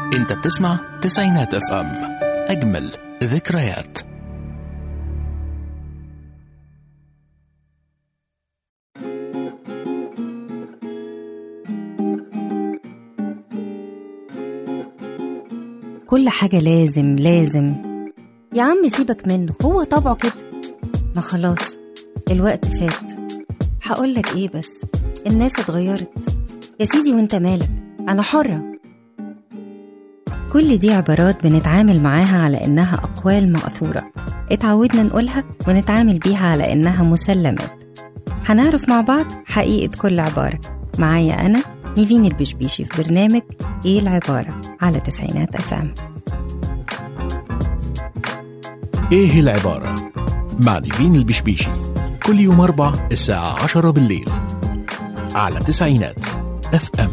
انت بتسمع تسعينات اف ام اجمل ذكريات كل حاجة لازم لازم يا عم سيبك منه هو طبعه كده ما خلاص الوقت فات هقولك ايه بس الناس اتغيرت يا سيدي وانت مالك انا حرة كل دي عبارات بنتعامل معاها على انها اقوال مأثورة اتعودنا نقولها ونتعامل بيها على انها مسلمات هنعرف مع بعض حقيقة كل عبارة معايا أنا نيفين البشبيشي في برنامج إيه العبارة على تسعينات أفام ايه العبارة مع نيفين البشبيشي كل يوم اربع الساعة عشرة بالليل على تسعينات اف ام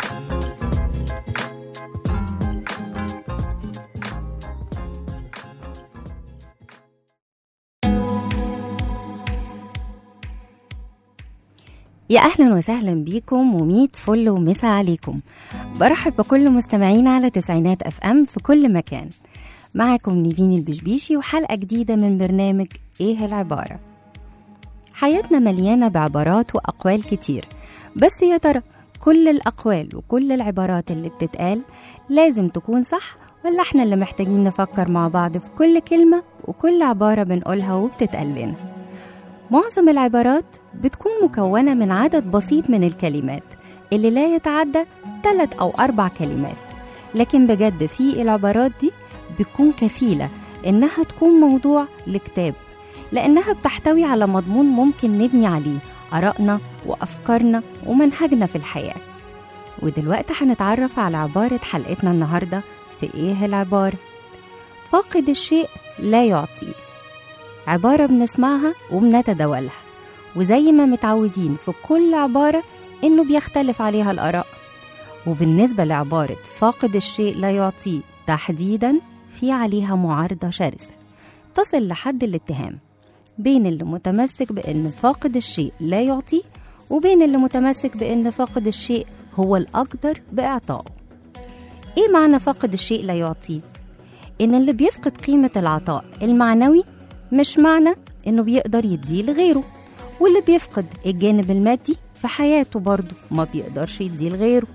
يا أهلا وسهلا بيكم وميت فل ومسا عليكم برحب بكل مستمعينا على تسعينات أف أم في كل مكان معكم نيفين البشبيشي وحلقة جديدة من برنامج إيه العبارة حياتنا مليانة بعبارات وأقوال كتير بس يا ترى كل الأقوال وكل العبارات اللي بتتقال لازم تكون صح ولا احنا اللي محتاجين نفكر مع بعض في كل كلمة وكل عبارة بنقولها وبتتقال لنا معظم العبارات بتكون مكونة من عدد بسيط من الكلمات اللي لا يتعدى ثلاث أو أربع كلمات لكن بجد في العبارات دي بتكون كفيلة إنها تكون موضوع لكتاب لأنها بتحتوي على مضمون ممكن نبني عليه آرائنا وأفكارنا ومنهجنا في الحياة ودلوقتي هنتعرف على عبارة حلقتنا النهاردة في إيه العبارة فاقد الشيء لا يعطيه عبارة بنسمعها وبنتداولها وزي ما متعودين في كل عبارة إنه بيختلف عليها الآراء وبالنسبة لعبارة فاقد الشيء لا يعطيه تحديدا في عليها معارضة شرسة تصل لحد الاتهام بين اللي متمسك بأن فاقد الشيء لا يعطيه وبين اللي متمسك بأن فاقد الشيء هو الأقدر بإعطائه إيه معنى فاقد الشيء لا يعطيه؟ إن اللي بيفقد قيمة العطاء المعنوي مش معنى إنه بيقدر يديه لغيره واللي بيفقد الجانب المادي في حياته برضه ما بيقدرش يديه لغيره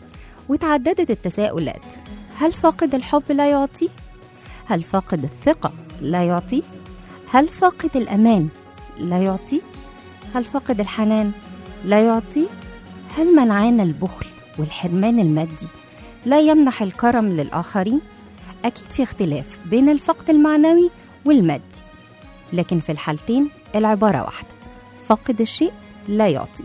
وتعددت التساؤلات هل فاقد الحب لا يعطي؟ هل فاقد الثقة لا يعطي؟ هل فاقد الأمان لا يعطي؟ هل فاقد الحنان لا يعطي؟ هل منعان البخل والحرمان المادي لا يمنح الكرم للآخرين؟ أكيد في اختلاف بين الفقد المعنوي والمادي لكن في الحالتين العبارة واحدة فاقد الشيء لا يعطيه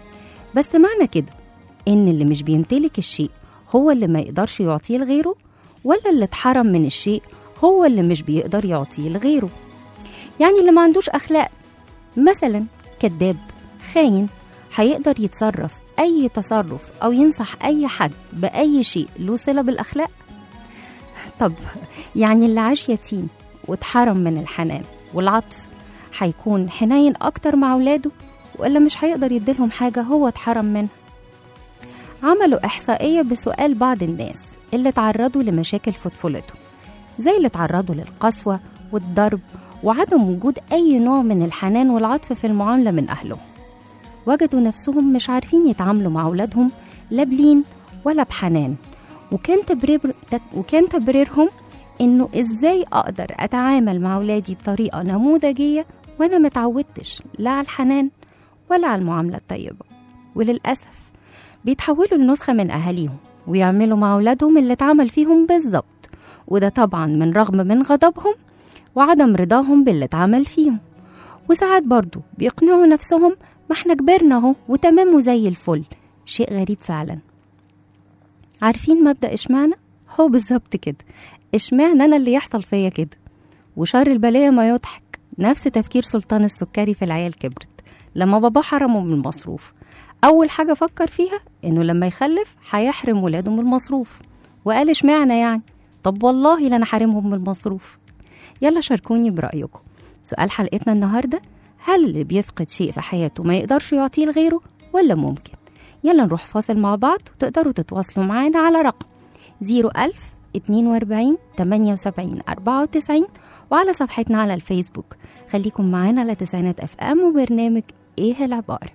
بس معنى كده إن اللي مش بيمتلك الشيء هو اللي ما يقدرش يعطيه لغيره ولا اللي اتحرم من الشيء هو اللي مش بيقدر يعطيه لغيره يعني اللي ما عندوش أخلاق مثلا كذاب خاين هيقدر يتصرف أي تصرف أو ينصح أي حد بأي شيء له صلة بالأخلاق طب يعني اللي عاش يتيم واتحرم من الحنان والعطف هيكون حنين أكتر مع ولاده ولا مش هيقدر يديلهم حاجة هو اتحرم منها عملوا إحصائية بسؤال بعض الناس اللي تعرضوا لمشاكل في طفولتهم زي اللي تعرضوا للقسوة والضرب وعدم وجود أي نوع من الحنان والعطف في المعاملة من أهلهم وجدوا نفسهم مش عارفين يتعاملوا مع أولادهم لا بلين ولا بحنان وكان تبرير وكان تبريرهم إنه إزاي أقدر أتعامل مع أولادي بطريقة نموذجية وأنا متعودتش لا على الحنان ولا على المعاملة الطيبة وللأسف بيتحولوا لنسخة من أهاليهم ويعملوا مع أولادهم اللي اتعمل فيهم بالظبط وده طبعا من رغم من غضبهم وعدم رضاهم باللي اتعمل فيهم وساعات برضو بيقنعوا نفسهم ما احنا كبرنا اهو وتمام وزي الفل شيء غريب فعلا عارفين مبدأ اشمعنى؟ هو بالظبط كده اشمعنى انا اللي يحصل فيا كده وشر البلية ما يضحك نفس تفكير سلطان السكري في العيال كبرت لما بابا حرمه من المصروف أول حاجة فكر فيها إنه لما يخلف هيحرم ولاده من المصروف وقال اشمعنى يعني طب والله لا أنا حارمهم من المصروف يلا شاركوني برأيكم سؤال حلقتنا النهاردة هل اللي بيفقد شيء في حياته ما يقدرش يعطيه لغيره ولا ممكن يلا نروح فاصل مع بعض وتقدروا تتواصلوا معانا على رقم 01000 42 78 94 وعلى صفحتنا على الفيسبوك خليكم معانا على تسعينات اف ام وبرنامج ايه العبارة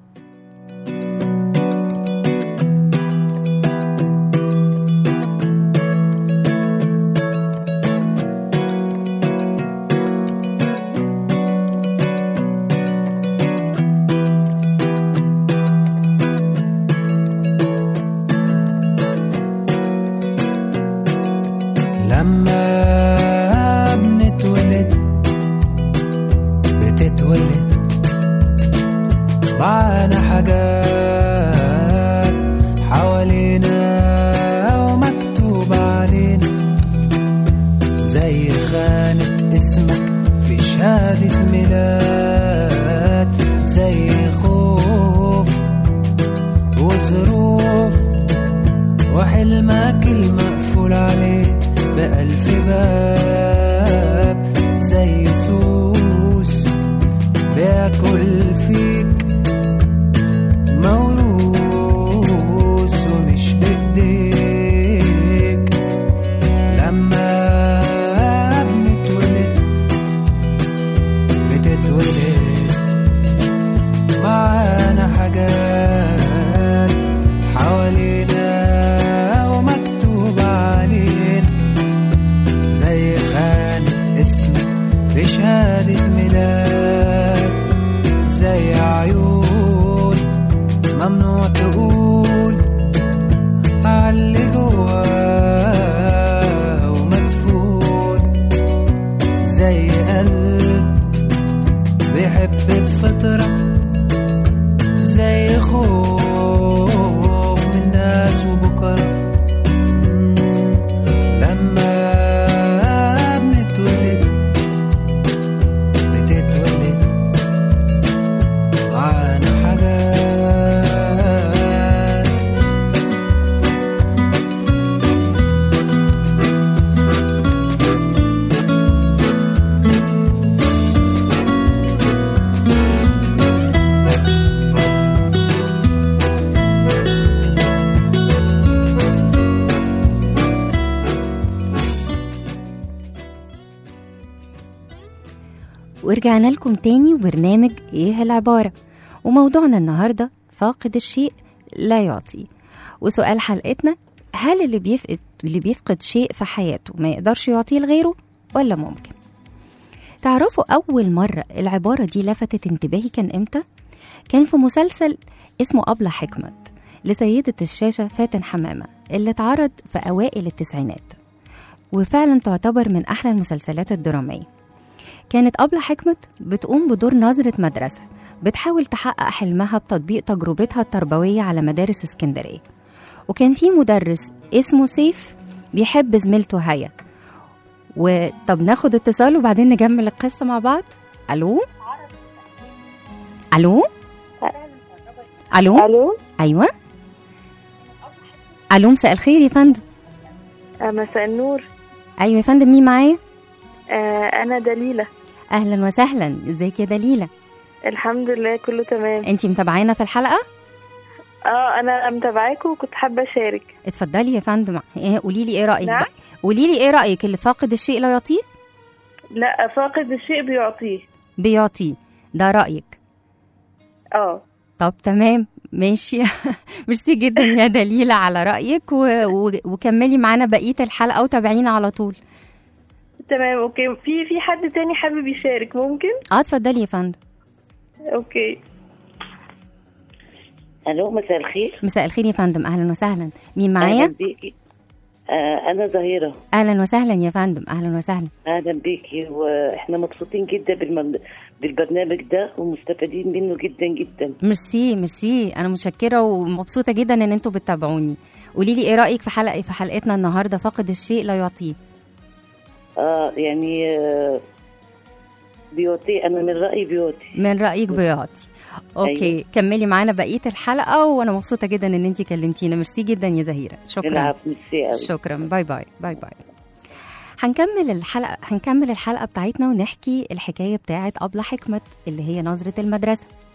لما بنتولد بتتولد معانا حاجات حوالينا ومكتوب علينا زي خانة اسمك في شهادة ميلاد زي خوف وظروف وحلمك المقفول عليه بألف باب زي سوس بياكل فيك موروث ومش بإيديك لما بنتولد بتتولد معانا حاجات حوالينا ومكتوب علينا زي خان اسمك في شهادة ميلاد زي عيون ممنوع تقول عاللي جواه ومدفون زي قلب بيحب بفطرة زي خوف من ناس وبكرة لما بنتولد بتتولد معانا حاجات ورجعنا لكم تاني وبرنامج ايه العبارة وموضوعنا النهاردة فاقد الشيء لا يعطي وسؤال حلقتنا هل اللي بيفقد اللي بيفقد شيء في حياته ما يقدرش يعطيه لغيره ولا ممكن تعرفوا أول مرة العبارة دي لفتت انتباهي كان إمتى؟ كان في مسلسل اسمه أبلة حكمت لسيدة الشاشة فاتن حمامة اللي اتعرض في أوائل التسعينات وفعلا تعتبر من أحلى المسلسلات الدرامية كانت أبلة حكمت بتقوم بدور نظرة مدرسة بتحاول تحقق حلمها بتطبيق تجربتها التربوية على مدارس اسكندرية وكان في مدرس اسمه سيف بيحب زميلته هيا وطب ناخد اتصال وبعدين نكمل القصة مع بعض ألو ألو ألو الو أيوة ألو مساء الخير يا فندم آه، مساء النور أيوة يا فندم مين معايا آه، انا دليلة أهلا وسهلا ازيك يا دليلة الحمد لله كله تمام انتي متابعانا في الحلقة اه انا متابعاكم وكنت حابة اشارك اتفضلي يا فندم إيه قولي لي ايه رايك نعم؟ بقى قولي لي ايه رايك اللي فاقد الشيء لا يعطيه لا فاقد الشيء بيعطيه بيعطيه ده رايك اه طب تمام ماشي ميرسي جدا يا دليلة على رأيك و... و... وكملي معانا بقية الحلقة وتابعينا على طول تمام اوكي في في حد تاني حابب يشارك ممكن اه اتفضلي يا فندم اوكي الو مساء الخير مساء الخير يا فندم اهلا وسهلا مين اهلا معايا بيكي آه انا ظهيره اهلا وسهلا يا فندم اهلا وسهلا اهلا بيكي واحنا مبسوطين جدا بالمن... بالبرنامج ده ومستفيدين منه جدا جدا ميرسي ميرسي انا متشكره ومبسوطه جدا ان انتوا بتتابعوني قولي لي ايه رايك في حلقه في حلقتنا النهارده فاقد الشيء لا يعطيه اه يعني آه بيوتي انا من رايي بيوتي من رايك بيعطي اوكي أيوة. كملي معانا بقيه الحلقه وانا مبسوطه جدا ان انت كلمتينا ميرسي جدا يا زهيره شكرا العب ميرسي قوي شكرا باي باي باي باي هنكمل الحلقة هنكمل الحلقة بتاعتنا ونحكي الحكاية بتاعت أبلة حكمت اللي هي نظرة المدرسة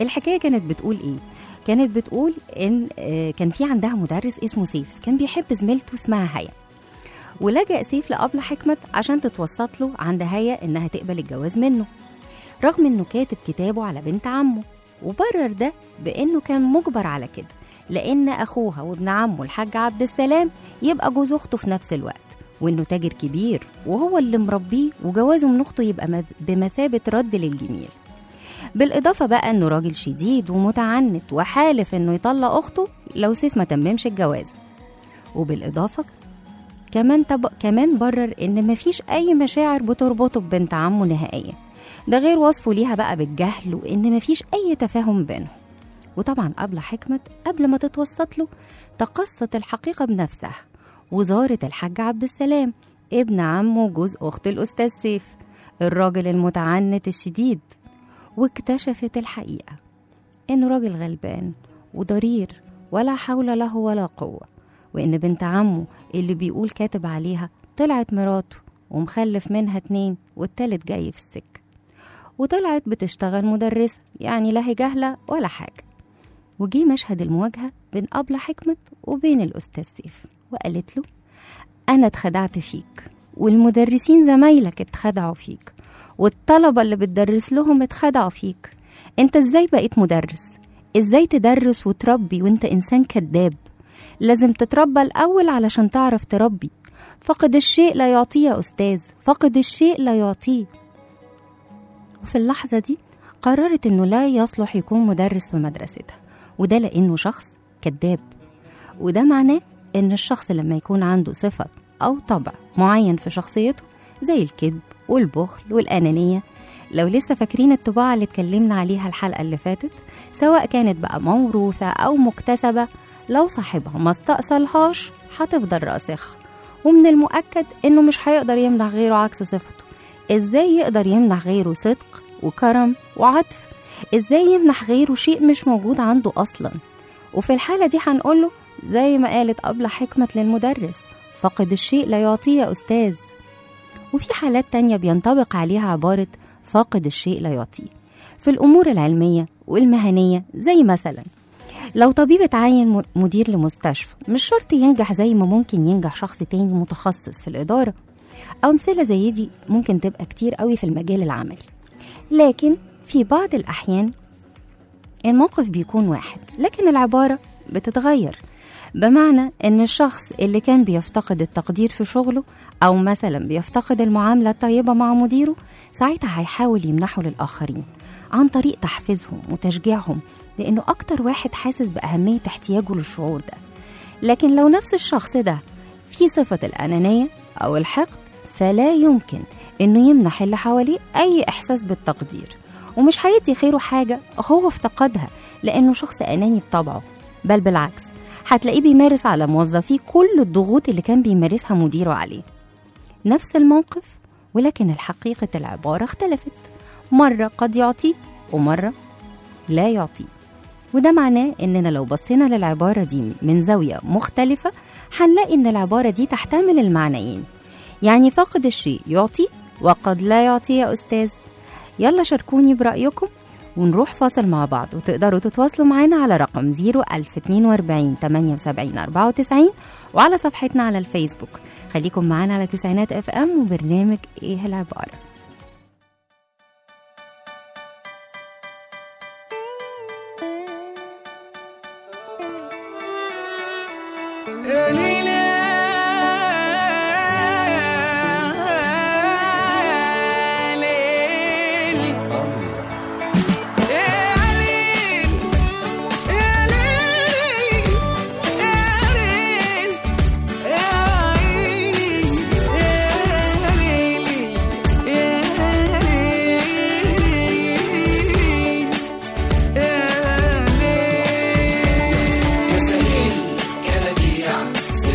الحكايه كانت بتقول ايه كانت بتقول ان آه، كان في عندها مدرس اسمه سيف كان بيحب زميلته اسمها هيا ولجأ سيف لأبلة حكمت عشان تتوسط له عند هيا إنها تقبل الجواز منه رغم إنه كاتب كتابه على بنت عمه وبرر ده بإنه كان مجبر على كده لأن أخوها وابن عمه الحاج عبد السلام يبقى جوز أخته في نفس الوقت وإنه تاجر كبير وهو اللي مربيه وجوازه من أخته يبقى مذ- بمثابة رد للجميل بالإضافة بقى إنه راجل شديد ومتعنت وحالف إنه يطلق أخته لو سيف ما تممش الجواز وبالإضافة كمان طب... كمان برر ان مفيش اي مشاعر بتربطه ببنت عمه نهائيا ده غير وصفه ليها بقى بالجهل وان مفيش اي تفاهم بينهم وطبعا أبلة حكمت قبل ما تتوسط له تقصت الحقيقة بنفسها وزارت الحاج عبد السلام ابن عمه وجوز أخت الأستاذ سيف الراجل المتعنت الشديد واكتشفت الحقيقة إنه راجل غلبان وضرير ولا حول له ولا قوة وإن بنت عمه اللي بيقول كاتب عليها طلعت مراته ومخلف منها اتنين والتالت جاي في السكة وطلعت بتشتغل مدرسة يعني لا هي جاهلة ولا حاجة وجي مشهد المواجهة بين أبلة حكمت وبين الأستاذ سيف وقالت له أنا اتخدعت فيك والمدرسين زمايلك اتخدعوا فيك والطلبة اللي بتدرس لهم اتخدعوا فيك انت ازاي بقيت مدرس ازاي تدرس وتربي وانت انسان كذاب لازم تتربى الاول علشان تعرف تربي فقد الشيء لا يعطيه يا استاذ فقد الشيء لا يعطيه وفي اللحظة دي قررت انه لا يصلح يكون مدرس في مدرستها وده لانه شخص كذاب وده معناه ان الشخص لما يكون عنده صفة او طبع معين في شخصيته زي الكذب والبخل والأنانية لو لسه فاكرين الطباع اللي اتكلمنا عليها الحلقة اللي فاتت سواء كانت بقى موروثة أو مكتسبة لو صاحبها ما استأصلهاش هتفضل راسخة ومن المؤكد إنه مش هيقدر يمنع غيره عكس صفته إزاي يقدر يمنع غيره صدق وكرم وعطف إزاي يمنح غيره شيء مش موجود عنده أصلا وفي الحالة دي هنقوله زي ما قالت أبلة حكمة للمدرس فقد الشيء لا يعطيه يا أستاذ وفي حالات تانية بينطبق عليها عبارة فاقد الشيء لا يعطيه في الأمور العلمية والمهنية زي مثلا لو طبيب اتعين م- مدير لمستشفى مش شرط ينجح زي ما ممكن ينجح شخص تاني متخصص في الإدارة أمثلة زي دي ممكن تبقى كتير قوي في المجال العملي لكن في بعض الأحيان الموقف بيكون واحد لكن العبارة بتتغير بمعنى ان الشخص اللي كان بيفتقد التقدير في شغله او مثلا بيفتقد المعامله الطيبه مع مديره ساعتها هيحاول يمنحه للاخرين عن طريق تحفيزهم وتشجيعهم لانه اكتر واحد حاسس باهميه احتياجه للشعور ده لكن لو نفس الشخص ده في صفه الانانيه او الحقد فلا يمكن انه يمنح اللي حواليه اي احساس بالتقدير ومش هيدي خيره حاجه هو افتقدها لانه شخص اناني بطبعه بل بالعكس هتلاقيه بيمارس على موظفيه كل الضغوط اللي كان بيمارسها مديره عليه نفس الموقف ولكن الحقيقة العبارة اختلفت مرة قد يعطيه ومرة لا يعطيه وده معناه إننا لو بصينا للعبارة دي من زاوية مختلفة هنلاقي إن العبارة دي تحتمل المعنيين يعني فاقد الشيء يعطي وقد لا يعطي يا أستاذ يلا شاركوني برأيكم ونروح فاصل مع بعض وتقدروا تتواصلوا معانا على رقم 01042 78 94 وعلى صفحتنا على الفيسبوك خليكم معانا على تسعينات اف ام وبرنامج ايه العبارة كسليل كلاكيع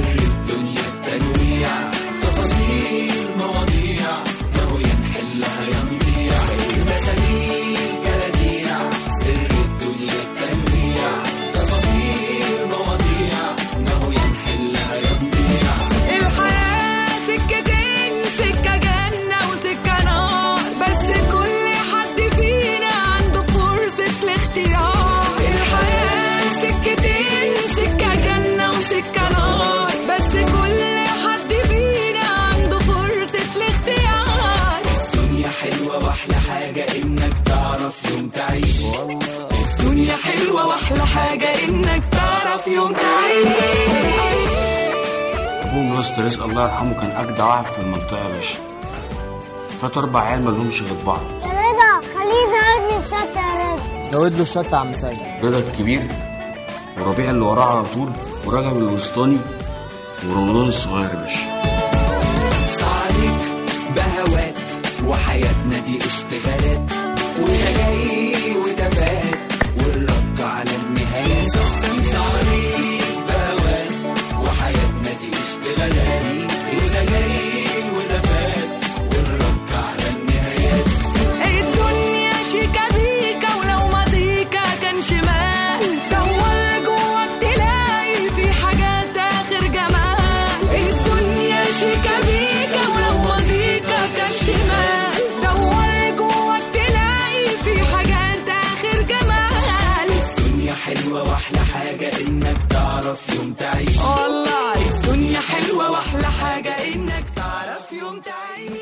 حاجة إنك تعرف يوم تعيش ابوهم يا اسطى رزق الله يرحمه كان اجدع واحد في المنطقه يا باشا فات اربع عيال مالهمش غير بعض يا رضا خليه يزود لي الشطة يا رضا زود له الشطة يا عم سيد رضا الكبير وربيع اللي وراه على طول ورجب الوسطاني ورمضان الصغير يا باشا عليك بهوات وحياتنا دي اشتغالات وده جاي وده فات والرد على النهايات عليك بهوات وحياتنا دي اشتغالات وده جاي وده فات والرد على النهايات الدنيا شيكابيكا ولو ماضيكا كان شمال دور جواك تلاقي في حاجات اخر جمال الدنيا شيكابيكا ولو ماضيكا كان شمال دور جواك تلاقي في حاجات اخر جمال الدنيا حلوه واحلى حاجه انك تعرف يوم تعيش والله الدنيا حلوه واحلى حاجه انك تعرف يوم تعيش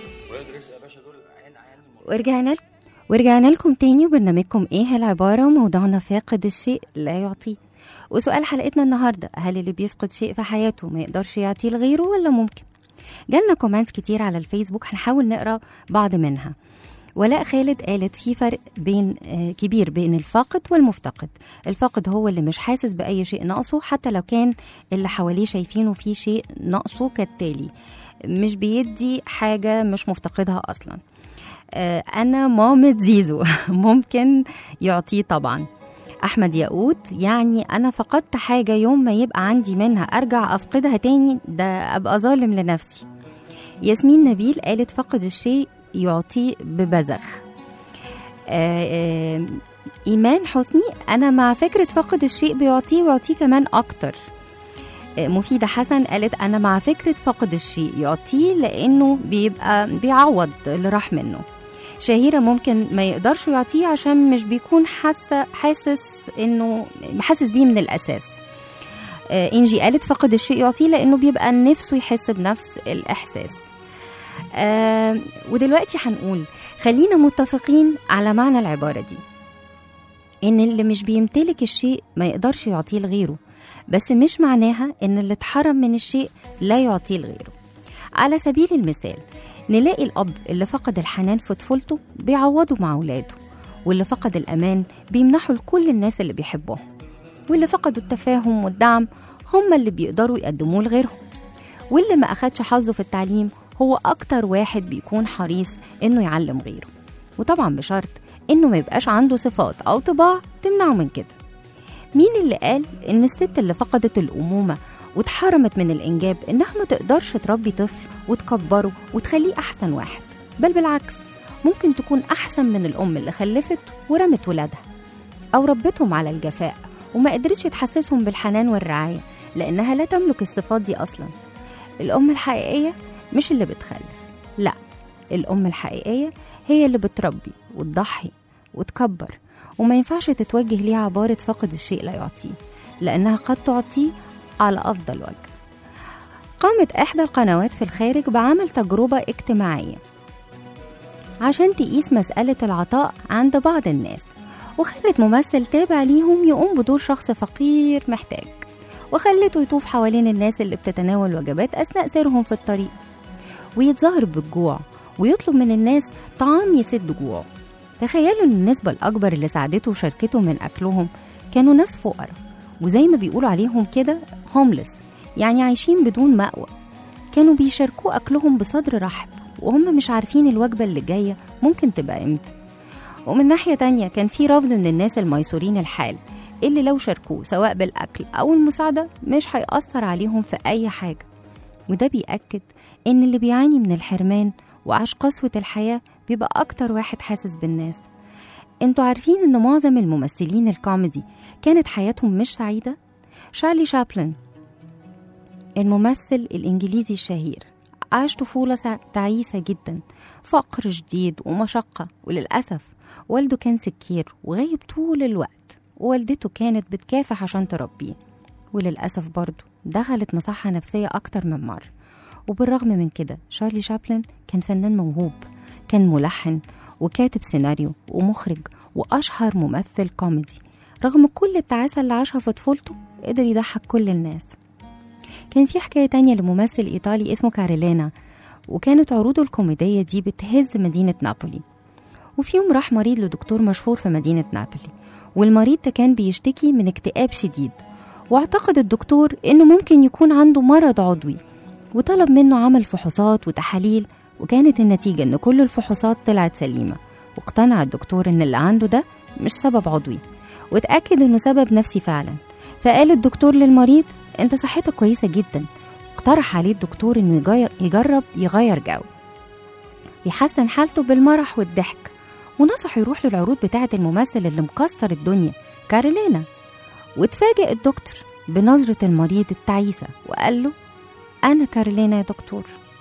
ورجعنا لكم ورجعنا لكم تاني وبرنامجكم ايه العبارة وموضوعنا فاقد الشيء لا يعطيه وسؤال حلقتنا النهاردة هل اللي بيفقد شيء في حياته ما يقدرش يعطيه لغيره ولا ممكن جالنا كومنتس كتير على الفيسبوك هنحاول نقرا بعض منها ولاء خالد قالت في فرق بين آه، كبير بين الفاقد والمفتقد الفاقد هو اللي مش حاسس بأي شيء ناقصه حتى لو كان اللي حواليه شايفينه في شيء ناقصه كالتالي مش بيدي حاجة مش مفتقدها أصلا آه، أنا مامة زيزو ممكن يعطيه طبعا أحمد ياقوت يعني أنا فقدت حاجة يوم ما يبقى عندي منها أرجع أفقدها تاني ده أبقى ظالم لنفسي ياسمين نبيل قالت فقد الشيء يعطيه ببذخ آه، آه، إيمان حسني أنا مع فكرة فقد الشيء بيعطيه ويعطيه كمان أكتر آه، مفيدة حسن قالت أنا مع فكرة فقد الشيء يعطيه لأنه بيبقى بيعوض اللي راح منه شهيرة ممكن ما يقدرش يعطيه عشان مش بيكون حاسة حاسس إنه حاسس بيه من الأساس آه، إنجي قالت فقد الشيء يعطيه لأنه بيبقى نفسه يحس بنفس الإحساس آه ودلوقتي هنقول خلينا متفقين على معنى العبارة دي إن اللي مش بيمتلك الشيء ما يقدرش يعطيه لغيره بس مش معناها إن اللي اتحرم من الشيء لا يعطيه لغيره على سبيل المثال نلاقي الأب اللي فقد الحنان في طفولته بيعوضه مع ولاده واللي فقد الأمان بيمنحه لكل الناس اللي بيحبهم واللي فقدوا التفاهم والدعم هم اللي بيقدروا يقدموه لغيرهم واللي ما أخدش حظه في التعليم هو أكتر واحد بيكون حريص إنه يعلم غيره وطبعا بشرط إنه ما يبقاش عنده صفات أو طباع تمنعه من كده مين اللي قال إن الست اللي فقدت الأمومة واتحرمت من الإنجاب إنها ما تقدرش تربي طفل وتكبره وتخليه أحسن واحد بل بالعكس ممكن تكون أحسن من الأم اللي خلفت ورمت ولادها أو ربتهم على الجفاء وما قدرتش تحسسهم بالحنان والرعاية لأنها لا تملك الصفات دي أصلا الأم الحقيقية مش اللي بتخلف لا الأم الحقيقية هي اللي بتربي وتضحي وتكبر وما ينفعش تتوجه ليها عبارة فقد الشيء لا يعطيه لأنها قد تعطيه على أفضل وجه قامت إحدى القنوات في الخارج بعمل تجربة اجتماعية عشان تقيس مسألة العطاء عند بعض الناس وخلت ممثل تابع ليهم يقوم بدور شخص فقير محتاج وخلته يطوف حوالين الناس اللي بتتناول وجبات أثناء سيرهم في الطريق ويتظاهر بالجوع ويطلب من الناس طعام يسد جوعه تخيلوا ان النسبة الأكبر اللي ساعدته وشاركته من أكلهم كانوا ناس فقراء وزي ما بيقولوا عليهم كده هوملس يعني عايشين بدون مأوى كانوا بيشاركوا أكلهم بصدر رحب وهم مش عارفين الوجبة اللي جاية ممكن تبقى امتى ومن ناحية تانية كان في رفض من الناس الميسورين الحال اللي لو شاركوه سواء بالأكل أو المساعدة مش هيأثر عليهم في أي حاجة وده بيأكد إن اللي بيعاني من الحرمان وعاش قسوة الحياة بيبقى أكتر واحد حاسس بالناس انتوا عارفين إن معظم الممثلين الكوميدي كانت حياتهم مش سعيدة؟ شارلي شابلن الممثل الإنجليزي الشهير عاش طفولة سع- تعيسة جدا فقر شديد ومشقة وللأسف والده كان سكير وغايب طول الوقت ووالدته كانت بتكافح عشان تربيه وللأسف برضه دخلت مصحة نفسية أكتر من مرة وبالرغم من كده شارلي شابلن كان فنان موهوب كان ملحن وكاتب سيناريو ومخرج وأشهر ممثل كوميدي رغم كل التعاسة اللي عاشها في طفولته قدر يضحك كل الناس كان في حكاية تانية لممثل إيطالي اسمه كاريلينا وكانت عروضه الكوميدية دي بتهز مدينة نابولي وفي يوم راح مريض لدكتور مشهور في مدينة نابولي والمريض ده كان بيشتكي من اكتئاب شديد واعتقد الدكتور إنه ممكن يكون عنده مرض عضوي وطلب منه عمل فحوصات وتحاليل وكانت النتيجة إن كل الفحوصات طلعت سليمة واقتنع الدكتور إن اللي عنده ده مش سبب عضوي واتأكد إنه سبب نفسي فعلا فقال الدكتور للمريض أنت صحتك كويسة جدا اقترح عليه الدكتور إنه يغير يجرب يغير جو ويحسن حالته بالمرح والضحك ونصح يروح للعروض بتاعة الممثل اللي مكسر الدنيا كارولينا واتفاجئ الدكتور بنظرة المريض التعيسة وقال له أنا كارولينا يا دكتور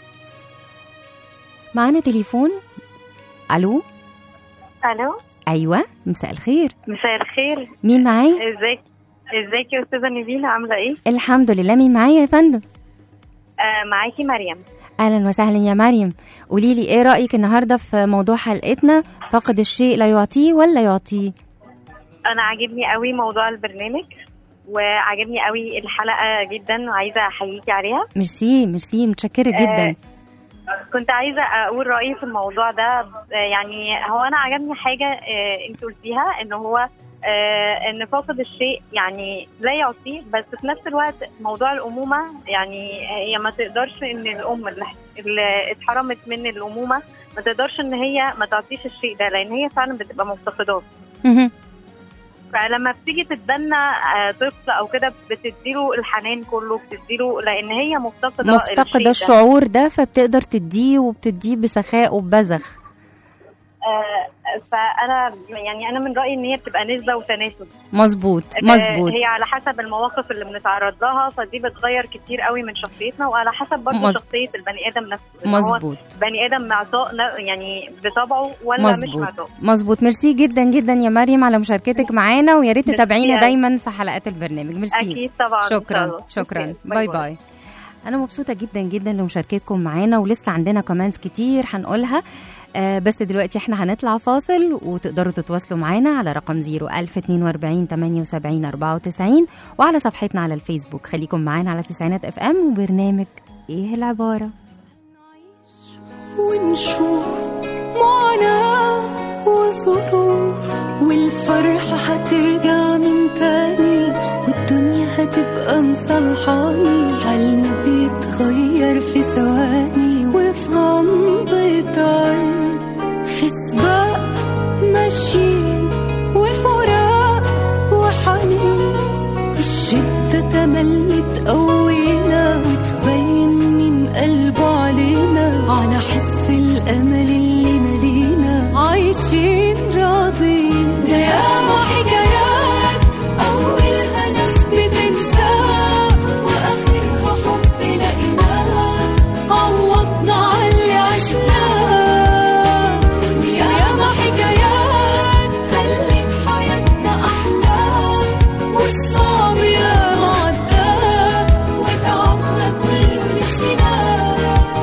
معانا تليفون ألو الو أيوة مساء الخير مساء الخير مين معايا؟ ازيك ازيك يا استاذه نيفين عامله ايه الحمد لله مين معايا يا فندم؟ آه معاكي مريم أهلا وسهلا يا مريم قولي لي إيه رأيك النهاردة في موضوع حلقتنا فقد الشيء لا يعطيه ولا يعطيه؟ انا عاجبني قوي موضوع البرنامج وعجبني قوي الحلقه جدا وعايزه احييكي عليها ميرسي ميرسي متشكرة جدا كنت عايزه اقول رايي في الموضوع ده آه، يعني هو انا عجبني حاجه آه، انت قلتيها ان هو آه، ان فاقد الشيء يعني لا يعطيه بس في نفس الوقت موضوع الامومه يعني هي ما تقدرش ان الام اللي اللي اتحرمت من الامومه ما تقدرش ان هي ما تعطيش الشيء ده لان هي فعلا بتبقى مفتقداه مهم. فلما بتيجي تتبنى آه، طفل او كده بتديله الحنان كله بتديله لان هي مفتقده الشيء مفتقدة ده. الشعور ده فبتقدر تديه وبتديه بسخاء وببذخ آه، فانا يعني انا من رايي ان هي بتبقى نسبه وتناسب مظبوط آه، مظبوط هي على حسب المواقف اللي بنتعرض لها فدي بتغير كتير قوي من شخصيتنا وعلى حسب برضه مظ- شخصيه البني ادم نفسه إن هو مظبوط بني ادم معطاء ن- يعني بطبعه ولا مش مظبوط معطاء مظبوط ميرسي جدا جدا يا مريم على مشاركتك معانا ويا ريت ميرسي تتابعينا أوي. دايما في حلقات البرنامج ميرسي اكيد طبعا إن شاء شكرا الله. شكرا أوكي. باي باي انا مبسوطه جدا جدا لمشاركتكم معانا ولسه عندنا كومنتس كتير هنقولها آه بس دلوقتي احنا هنطلع فاصل وتقدروا تتواصلوا معانا على رقم 01042 78 94 وعلى صفحتنا على الفيسبوك خليكم معانا على تسعينات اف ام وبرنامج ايه العباره ونشوف معاناة وظروف والفرحة هترجع من تاني والدنيا هتبقى مصلحاني حالنا بيتغير في ثواني وفي غمضة عين في سباق ماشيين وفراق وحنين الشدة تملي تقوينا وتبين من قلبه علينا على حس الأمل اللي ملينا عايشين راضين ده ياما حكايات أولها ناس بتنساه وآخرها حب لقيناه عوضنا على اللي عشناه وياما حكايات خلت حياتنا أحلى والصعب ياما عداه وتعبنا كله نسيناه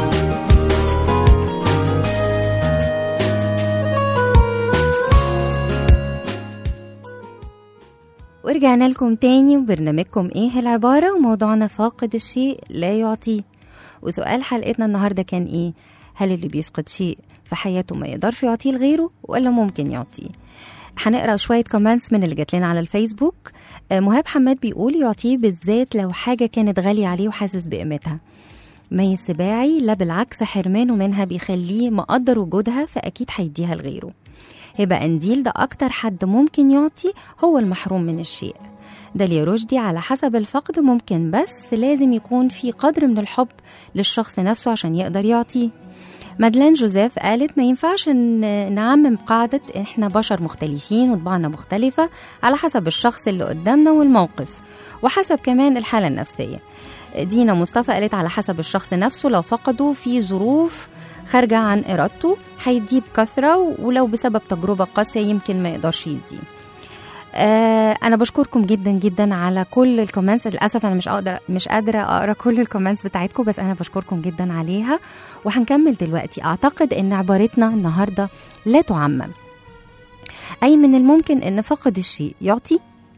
ورجعنا لكم تاني وبرنامجكم ايه العبارة وموضوعنا فاقد الشيء لا يعطيه وسؤال حلقتنا النهاردة كان ايه هل اللي بيفقد شيء في حياته ما يقدرش يعطيه لغيره ولا ممكن يعطيه هنقرا شويه كومنتس من اللي جات لنا على الفيسبوك آه، مهاب حماد بيقول يعطيه بالذات لو حاجه كانت غاليه عليه وحاسس بقيمتها مي السباعي لا بالعكس حرمانه منها بيخليه مقدر وجودها فاكيد هيديها لغيره هبه قنديل ده اكتر حد ممكن يعطي هو المحروم من الشيء داليا رشدي على حسب الفقد ممكن بس لازم يكون في قدر من الحب للشخص نفسه عشان يقدر يعطيه مادلين جوزيف قالت ما ينفعش ن- نعمم قاعدة احنا بشر مختلفين وطباعنا مختلفة على حسب الشخص اللي قدامنا والموقف وحسب كمان الحالة النفسية دينا مصطفى قالت على حسب الشخص نفسه لو فقده في ظروف خارجة عن إرادته هيديه بكثرة ولو بسبب تجربة قاسية يمكن ما يقدرش يديه آه انا بشكركم جدا جدا على كل الكومنتس للاسف انا مش اقدر مش قادره اقرا كل الكومنتس بتاعتكم بس انا بشكركم جدا عليها وهنكمل دلوقتي اعتقد ان عبارتنا النهارده لا تعمم اي من الممكن ان فقد الشيء يعطي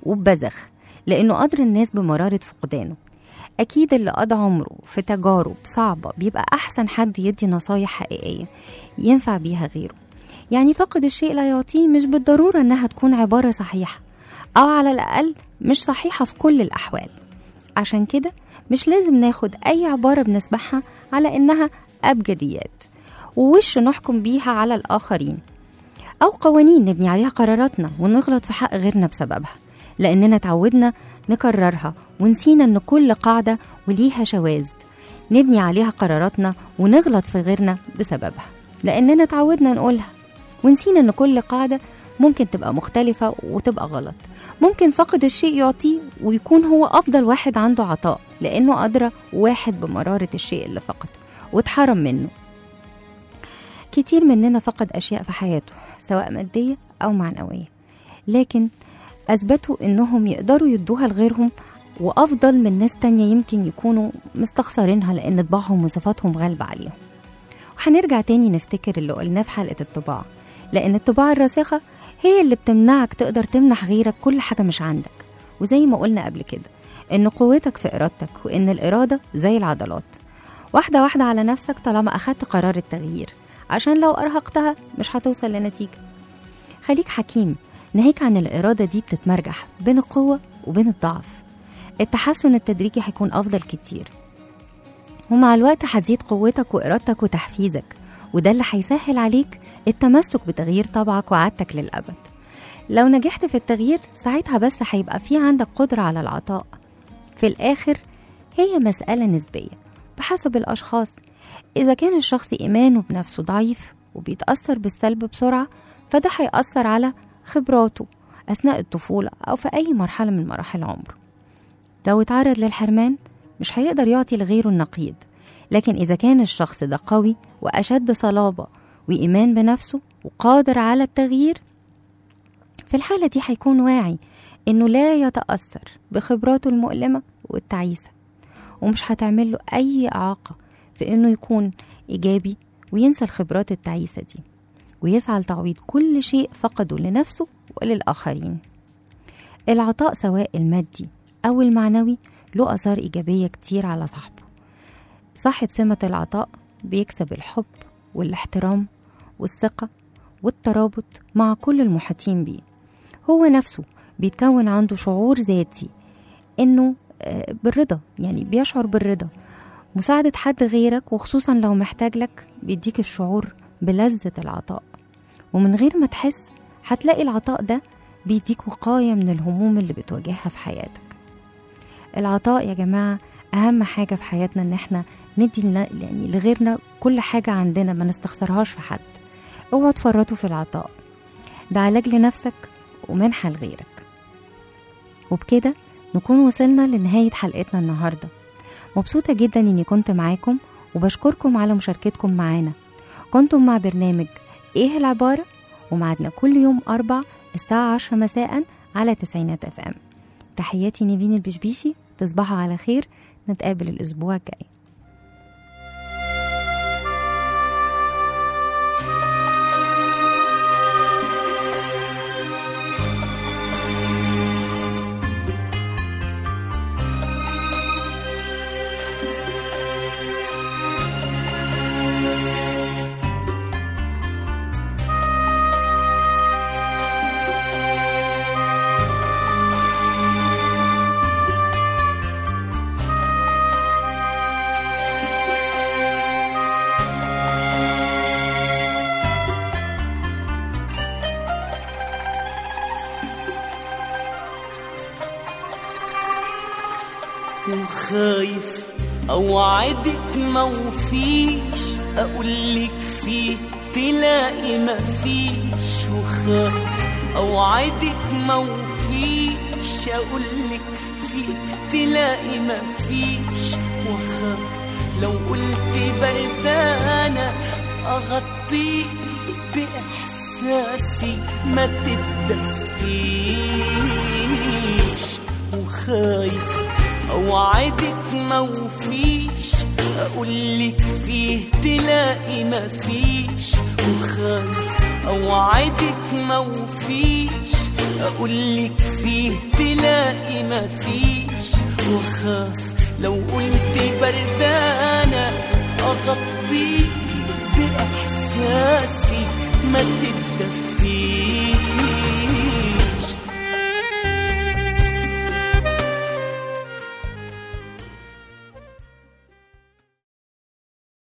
وببذخ لأنه قدر الناس بمرارة فقدانه أكيد اللي قضى عمره في تجارب صعبة بيبقى أحسن حد يدي نصايح حقيقية ينفع بيها غيره يعني فقد الشيء لا يعطيه مش بالضرورة إنها تكون عبارة صحيحة أو على الأقل مش صحيحة في كل الأحوال عشان كده مش لازم ناخد أي عبارة بنسمعها على إنها أبجديات ووش نحكم بيها على الآخرين أو قوانين نبني عليها قراراتنا ونغلط في حق غيرنا بسببها لأننا اتعودنا نكررها ونسينا إن كل قاعدة وليها شواذ نبني عليها قراراتنا ونغلط في غيرنا بسببها لأننا اتعودنا نقولها ونسينا إن كل قاعدة ممكن تبقى مختلفة وتبقى غلط ممكن فقد الشيء يعطيه ويكون هو أفضل واحد عنده عطاء لأنه أدرى واحد بمرارة الشيء اللي فقده واتحرم منه كتير مننا فقد أشياء في حياته سواء مادية أو معنوية لكن أثبتوا إنهم يقدروا يدوها لغيرهم وأفضل من ناس تانية يمكن يكونوا مستخسرينها لأن طباعهم وصفاتهم غالبة عليهم وهنرجع تاني نفتكر اللي قلناه في حلقة الطباع لأن الطباع الراسخة هي اللي بتمنعك تقدر تمنح غيرك كل حاجة مش عندك وزي ما قلنا قبل كده إن قوتك في إرادتك وإن الإرادة زي العضلات واحدة واحدة على نفسك طالما أخدت قرار التغيير عشان لو أرهقتها مش هتوصل لنتيجة خليك حكيم ناهيك عن الإرادة دي بتتمرجح بين القوة وبين الضعف التحسن التدريجي هيكون أفضل كتير ومع الوقت هتزيد قوتك وإرادتك وتحفيزك وده اللي هيسهل عليك التمسك بتغيير طبعك وعادتك للأبد لو نجحت في التغيير ساعتها بس هيبقى في عندك قدرة على العطاء في الآخر هي مسألة نسبية بحسب الأشخاص إذا كان الشخص إيمانه بنفسه ضعيف وبيتأثر بالسلب بسرعة فده هيأثر على خبراته أثناء الطفولة أو في أي مرحلة من مراحل عمره لو اتعرض للحرمان مش هيقدر يعطي لغيره النقيض لكن إذا كان الشخص ده قوي وأشد صلابة وإيمان بنفسه وقادر على التغيير في الحالة دي هيكون واعي إنه لا يتأثر بخبراته المؤلمة والتعيسة ومش هتعمل له أي إعاقة في إنه يكون إيجابي وينسى الخبرات التعيسة دي ويسعى لتعويض كل شيء فقده لنفسه وللآخرين العطاء سواء المادي أو المعنوي له آثار إيجابية كتير على صاحبه صاحب سمة العطاء بيكسب الحب والاحترام والثقة والترابط مع كل المحيطين بيه هو نفسه بيتكون عنده شعور ذاتي إنه آه، بالرضا يعني بيشعر بالرضا مساعدة حد غيرك وخصوصا لو محتاج لك بيديك الشعور بلذة العطاء ومن غير ما تحس هتلاقي العطاء ده بيديك وقاية من الهموم اللي بتواجهها في حياتك العطاء يا جماعة أهم حاجة في حياتنا إن احنا ندي لنا- يعني لغيرنا كل حاجة عندنا ما نستخسرهاش في حد اوعوا تفرطوا في العطاء ده علاج لنفسك ومنحة لغيرك وبكده نكون وصلنا لنهاية حلقتنا النهاردة مبسوطة جدا إني كنت معاكم وبشكركم على مشاركتكم معانا كنتم مع برنامج إيه العبارة ومعادنا كل يوم أربع الساعة عشرة مساء على تسعينات اف ام تحياتي نيفين البشبيشي تصبحوا على خير نتقابل الأسبوع الجاي وخايف اوعدك ما وفيش اقولك فيه تلاقي ما فيش وخايف اوعدك ما وفيش اقولك فيه تلاقي ما فيش وخايف لو قلت بردانة اغطيك باحساسي ما تتدفيش وخايف اوعدك ما وفيش اقولك فيه تلاقي ما فيش وخايف اوعدك ما وفيش اقولك فيه تلاقي مفيش واخاف لو قلت بردانة اغطيك باحساسي ما تتدفيش